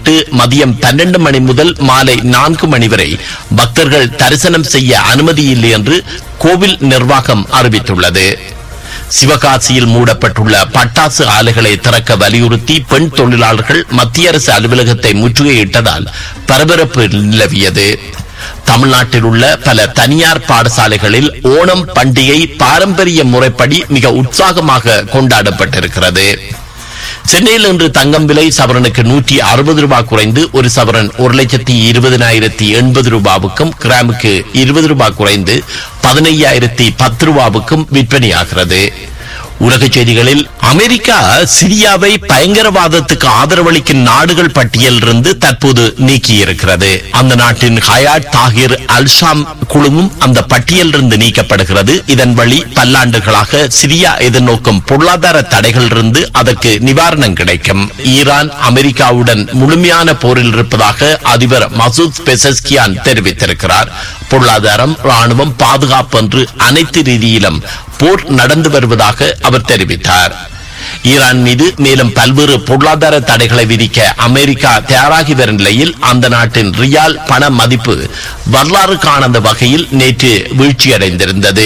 முன்னிட்டு மதியம் பன்னெண்டு மணி முதல் மாலை நான்கு மணி வரை பக்தர்கள் தரிசனம் செய்ய அனுமதி இல்லை என்று கோவில் நிர்வாகம் அறிவித்துள்ளது சிவகாசியில் மூடப்பட்டுள்ள பட்டாசு ஆலைகளை திறக்க வலியுறுத்தி பெண் தொழிலாளர்கள் மத்திய அரசு அலுவலகத்தை முற்றுகையிட்டதால் பரபரப்பு நிலவியது தமிழ்நாட்டில் உள்ள பல தனியார் பாடசாலைகளில் ஓணம் பண்டிகை பாரம்பரிய முறைப்படி மிக உற்சாகமாக கொண்டாடப்பட்டிருக்கிறது சென்னையில் இன்று தங்கம் விலை சவரனுக்கு நூற்றி அறுபது ரூபாய் குறைந்து ஒரு சவரன் ஒரு லட்சத்தி இருபதினாயிரத்தி எண்பது ரூபாவுக்கும் கிராமுக்கு இருபது ரூபாய் குறைந்து பதினையாயிரத்தி பத்து ரூபாவுக்கும் விற்பனையாகிறது உலகச் செய்திகளில் அமெரிக்கா சிரியாவை பயங்கரவாதத்துக்கு ஆதரவளிக்கும் நாடுகள் பட்டியலிருந்து தற்போது நீக்கியிருக்கிறது அந்த நாட்டின் ஹயாட் தாகிர் அல்ஷாம் குழுவும் அந்த பட்டியலிருந்து நீக்கப்படுகிறது இதன் வழி பல்லாண்டுகளாக சிரியா எதிர்நோக்கும் பொருளாதார தடைகளிலிருந்து அதற்கு நிவாரணம் கிடைக்கும் ஈரான் அமெரிக்காவுடன் முழுமையான போரில் இருப்பதாக அதிபர் மசூத் பெசஸ்கியான் தெரிவித்திருக்கிறார் பொருளாதாரம் ராணுவம் பாதுகாப்பு என்று அனைத்து ரீதியிலும் போர் நடந்து வருவதாக அவர் தெரிவித்தார் ஈரான் மீது மேலும் பல்வேறு பொருளாதார தடைகளை விதிக்க அமெரிக்கா தயாராகி வரும் நிலையில் அந்த நாட்டின் ரியால் பண மதிப்பு வரலாறு காணாத வகையில் நேற்று வீழ்ச்சியடைந்திருந்தது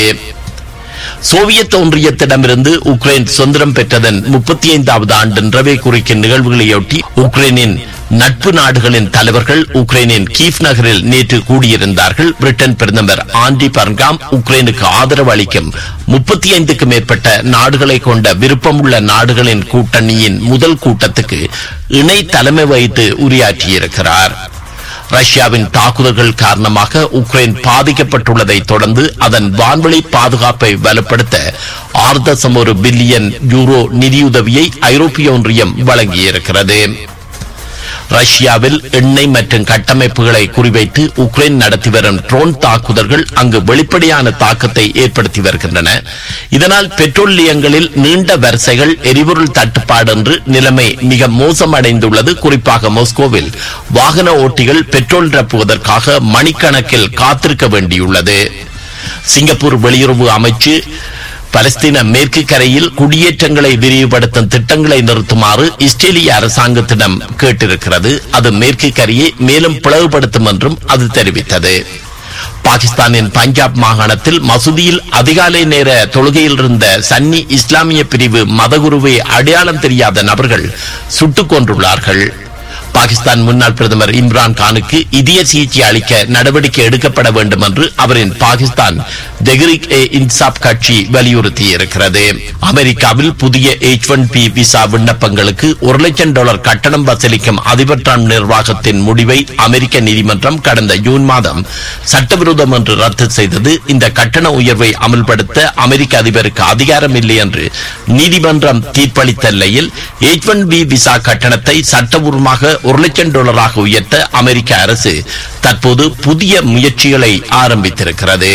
சோவியத் ஒன்றியத்திடமிருந்து உக்ரைன் சுதந்திரம் பெற்றதன் முப்பத்தி ஐந்தாவது ஆண்டு நிறைவை குறிக்கும் நிகழ்வுகளையொட்டி உக்ரைனின் நட்பு நாடுகளின் தலைவர்கள் உக்ரைனின் கீவ் நகரில் நேற்று கூடியிருந்தார்கள் பிரிட்டன் பிரதமர் ஆண்டி பர்காம் உக்ரைனுக்கு ஆதரவு அளிக்கும் முப்பத்தி ஐந்துக்கு மேற்பட்ட நாடுகளை கொண்ட விருப்பமுள்ள நாடுகளின் கூட்டணியின் முதல் கூட்டத்துக்கு இணை தலைமை வகித்து உரையாற்றியிருக்கிறார் ரஷ்யாவின் தாக்குதல்கள் காரணமாக உக்ரைன் பாதிக்கப்பட்டுள்ளதை தொடர்ந்து அதன் வான்வெளி பாதுகாப்பை வலுப்படுத்த ஆறு தசம் ஒரு பில்லியன் யூரோ நிதியுதவியை ஐரோப்பிய ஒன்றியம் வழங்கியிருக்கிறது ரஷ்யாவில் எண்ணெய் மற்றும் கட்டமைப்புகளை குறிவைத்து உக்ரைன் நடத்தி வரும் ட்ரோன் தாக்குதல்கள் அங்கு வெளிப்படையான தாக்கத்தை ஏற்படுத்தி வருகின்றன இதனால் பெட்ரோல் நிலையங்களில் நீண்ட வரிசைகள் எரிபொருள் தட்டுப்பாடு என்று நிலைமை மிக மோசமடைந்துள்ளது குறிப்பாக மாஸ்கோவில் வாகன ஓட்டிகள் பெட்ரோல் நிரப்புவதற்காக மணிக்கணக்கில் காத்திருக்க வேண்டியுள்ளது சிங்கப்பூர் வெளியுறவு அமைச்சு பலஸ்தீன மேற்கு கரையில் குடியேற்றங்களை விரிவுபடுத்தும் திட்டங்களை நிறுத்துமாறு இஸ்ரேலிய அரசாங்கத்திடம் கேட்டிருக்கிறது அது மேற்கு கரையை மேலும் பிளவுபடுத்தும் என்றும் அது தெரிவித்தது பாகிஸ்தானின் பஞ்சாப் மாகாணத்தில் மசூதியில் அதிகாலை நேர தொழுகையில் இருந்த சன்னி இஸ்லாமிய பிரிவு மதகுருவை அடையாளம் தெரியாத நபர்கள் சுட்டுக் கொண்டுள்ளார்கள் பாகிஸ்தான் முன்னாள் பிரதமர் இம்ரான் கானுக்கு இதய சிகிச்சை அளிக்க நடவடிக்கை எடுக்கப்பட வேண்டும் என்று அவரின் பாகிஸ்தான் தெஹ்ரிக் ஏ இன்சாப் கட்சி வலியுறுத்தியிருக்கிறது அமெரிக்காவில் புதிய எச் ஒன் பி விசா விண்ணப்பங்களுக்கு ஒரு லட்சம் டாலர் கட்டணம் வசூலிக்கும் அதிபர் டிரம்ப் நிர்வாகத்தின் முடிவை அமெரிக்க நீதிமன்றம் கடந்த ஜூன் மாதம் சட்டவிரோதம் என்று ரத்து செய்தது இந்த கட்டண உயர்வை அமல்படுத்த அமெரிக்க அதிபருக்கு அதிகாரம் இல்லை என்று நீதிமன்றம் தீர்ப்பளித்த நிலையில் எச் ஒன் பி விசா கட்டணத்தை சட்டபூர்வமாக ஒரு லட்சம் டாலராக உயர்த்த அமெரிக்க அரசு தற்போது புதிய முயற்சிகளை ஆரம்பித்திருக்கிறது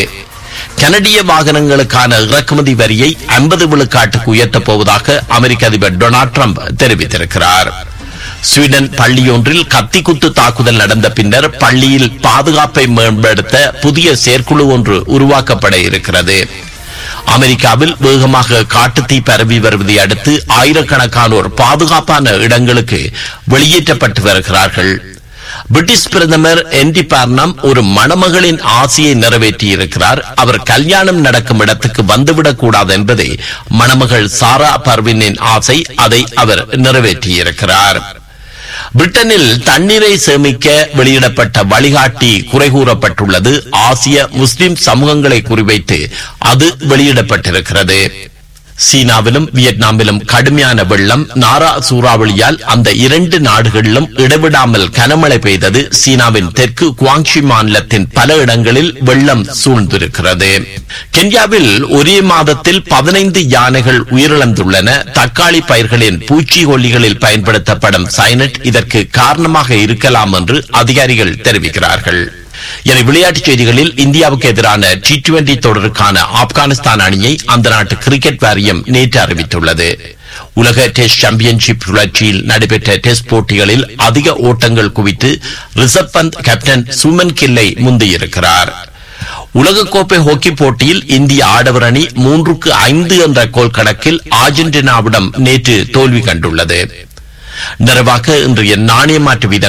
கனடிய வாகனங்களுக்கான இறக்குமதி வரியை ஐம்பது விழுக்காட்டுக்கு உயர்த்தப் போவதாக அமெரிக்க அதிபர் டொனால்ட் ட்ரம்ப் தெரிவித்திருக்கிறார் ஸ்வீடன் பள்ளியொன்றில் கத்திக்குத்து தாக்குதல் நடந்த பின்னர் பள்ளியில் பாதுகாப்பை மேம்படுத்த புதிய செயற்குழு ஒன்று உருவாக்கப்பட இருக்கிறது அமெரிக்காவில் வேகமாக காட்டுத்தீ பரவி வருவதை அடுத்து ஆயிரக்கணக்கானோர் பாதுகாப்பான இடங்களுக்கு வெளியேற்றப்பட்டு வருகிறார்கள் பிரிட்டிஷ் பிரதமர் என்டி பார்னம் ஒரு மணமகளின் ஆசையை நிறைவேற்றியிருக்கிறார் அவர் கல்யாணம் நடக்கும் இடத்துக்கு வந்துவிடக் கூடாது என்பதே மணமகள் சாரா பர்வினின் ஆசை அதை அவர் நிறைவேற்றியிருக்கிறார் பிரிட்டனில் தண்ணீரை சேமிக்க வெளியிடப்பட்ட வழிகாட்டி குறை கூறப்பட்டுள்ளது ஆசிய முஸ்லிம் சமூகங்களை குறிவைத்து அது வெளியிடப்பட்டிருக்கிறது சீனாவிலும் வியட்நாமிலும் கடுமையான வெள்ளம் நாரா சூறாவளியால் அந்த இரண்டு நாடுகளிலும் இடைவிடாமல் கனமழை பெய்தது சீனாவின் தெற்கு குவாங்ஷி மாநிலத்தின் பல இடங்களில் வெள்ளம் சூழ்ந்திருக்கிறது கென்யாவில் ஒரே மாதத்தில் பதினைந்து யானைகள் உயிரிழந்துள்ளன தக்காளி பயிர்களின் பூச்சிக்கொல்லிகளில் பயன்படுத்தப்படும் சைனட் இதற்கு காரணமாக இருக்கலாம் என்று அதிகாரிகள் தெரிவிக்கிறார்கள் என விளையாட்டுச் செய்திகளில் இந்தியாவுக்கு எதிரான டி டுவெண்டி தொடருக்கான ஆப்கானிஸ்தான் அணியை அந்த நாட்டு கிரிக்கெட் வாரியம் நேற்று அறிவித்துள்ளது உலக டெஸ்ட் சாம்பியன்ஷிப் சுழற்சியில் நடைபெற்ற டெஸ்ட் போட்டிகளில் அதிக ஓட்டங்கள் குவித்து ரிஷப் பந்த் கேப்டன் சுமன் கில்லை முந்தியிருக்கிறார் உலகக்கோப்பை ஹாக்கி போட்டியில் இந்திய ஆடவர் அணி மூன்றுக்கு ஐந்து என்ற கோல் கணக்கில் அர்ஜென்டினாவிடம் நேற்று தோல்வி கண்டுள்ளது நிறைவாக இன்றைய நாணய மாற்று வீதம்